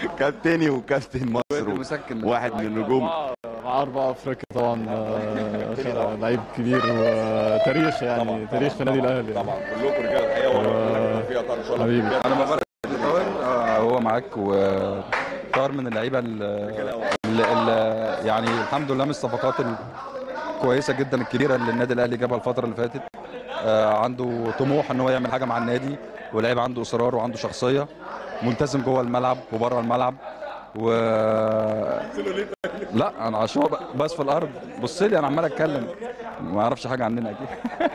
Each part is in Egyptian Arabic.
كابتني وكابتن مصر مسكن واحد من النجوم مع أربعة أفريقيا طبعا آه، لعيب كبير وتاريخ يعني تاريخ في نادي الأهلي طبعا كلكم رجاله الحقيقه وانا فيها طبعا ان شاء الله حبيبي انا ببارك طاهر آه، هو معاك وطاهر من اللعيبه اللي يعني الحمد لله من الصفقات الكويسه جدا الكبيره اللي النادي الاهلي جابها الفتره اللي فاتت آه، عنده طموح ان هو يعمل حاجه مع النادي ولعيب عنده اصرار وعنده شخصيه ملتزم جوه الملعب وبره الملعب و لا انا عشان هو بس في الارض بص لي انا عمال اتكلم ما اعرفش حاجه عننا اكيد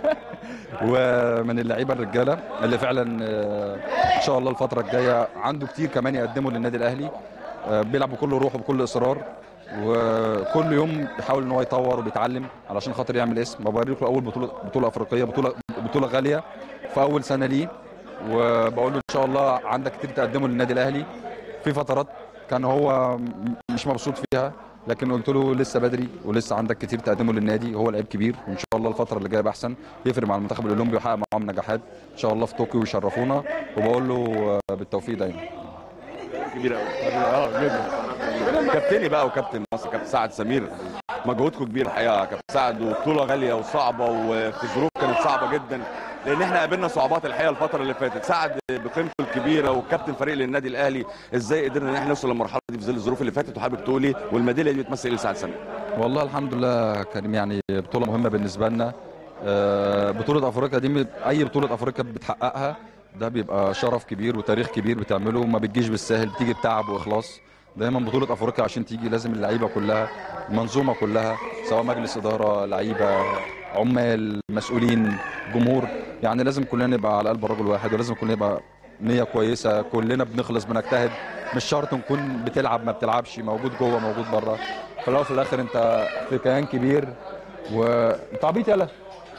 ومن اللعيبه الرجاله اللي فعلا آه، ان شاء الله الفتره الجايه عنده كتير كمان يقدمه للنادي الاهلي آه، بيلعب بكل روح وبكل اصرار وكل يوم بيحاول ان هو يطور وبيتعلم علشان خاطر يعمل اسم ببارك له اول بطوله بطوله افريقيه بطوله بطوله غاليه في اول سنه ليه وبقول له ان شاء الله عندك كتير تقدمه للنادي الاهلي في فترات كان هو م- مش مبسوط فيها لكن قلت له لسه بدري ولسه عندك كتير تقدمه للنادي هو لعيب كبير وان شاء الله الفتره اللي جايه يبقى احسن يفرق مع المنتخب الاولمبي ويحقق معاهم نجاحات ان شاء الله في طوكيو ويشرفونا وبقول له آه، بالتوفيق دايما كبير قوي اه جدا كابتني بقى وكابتن مصر كابتن سعد سمير مجهودكم كبير الحقيقه يا كابتن سعد وبطوله غاليه وصعبه وفي ظروف كانت صعبه جدا لان احنا قابلنا صعوبات الحقيقه الفتره اللي فاتت سعد بقيمته الكبيره وكابتن فريق للنادي الاهلي ازاي قدرنا ان احنا نوصل للمرحله دي في ظل الظروف اللي فاتت وحابب تقولي والميداليه دي بتمثل ايه لسعد سمير والله الحمد لله كريم يعني بطولة مهمة بالنسبة لنا آه، بطولة أفريقيا دي أي بطولة أفريقيا بتحققها ده بيبقى شرف كبير وتاريخ كبير بتعمله ما بتجيش بالسهل بتيجي بتعب وإخلاص دايما بطولة أفريقيا عشان تيجي لازم اللعيبة كلها المنظومة كلها سواء مجلس إدارة لعيبة عمال مسؤولين جمهور يعني لازم كلنا نبقى على قلب رجل واحد ولازم كلنا نبقى نية كويسة كلنا بنخلص بنجتهد مش شرط نكون بتلعب ما بتلعبش موجود جوه موجود بره في الاول وفي الاخر انت في كيان كبير و انت عبيط يلا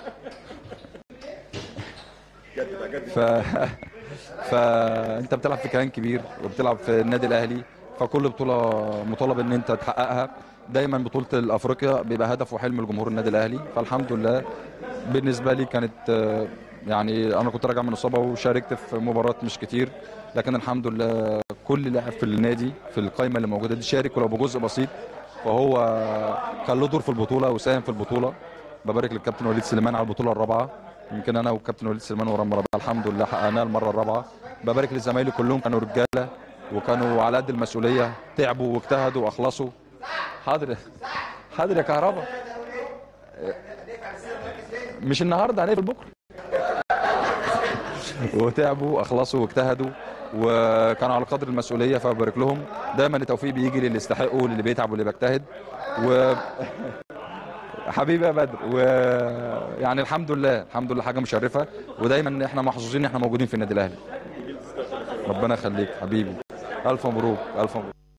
ف فانت بتلعب في كيان كبير وبتلعب في النادي الاهلي فكل بطوله مطالب ان انت تحققها دايما بطوله الافريقيا بيبقى هدف وحلم الجمهور النادي الاهلي فالحمد لله بالنسبه لي كانت آه، يعني انا كنت راجع من اصابه وشاركت في مباراه مش كتير لكن الحمد لله كل لاعب في النادي في القائمه اللي موجوده دي شارك ولو بجزء بسيط فهو كان له دور في البطوله وساهم في البطوله ببارك للكابتن وليد سليمان على البطوله الرابعه يمكن انا والكابتن وليد سليمان ورام ربيعه الحمد لله حققناها المره الرابعه ببارك لزمايلي كلهم كانوا رجاله وكانوا على قد المسؤوليه تعبوا واجتهدوا واخلصوا حاضر حاضر يا كهربا مش النهارده هنقفل بكره وتعبوا واخلصوا واجتهدوا وكانوا على قدر المسؤوليه فبارك لهم دايما التوفيق بيجي للي يستحقه للي بيتعب واللي بيجتهد و حبيبي يا بدر ويعني الحمد لله الحمد لله حاجه مشرفه ودايما احنا محظوظين ان احنا موجودين في النادي الاهلي ربنا يخليك حبيبي الف مبروك الف مبروك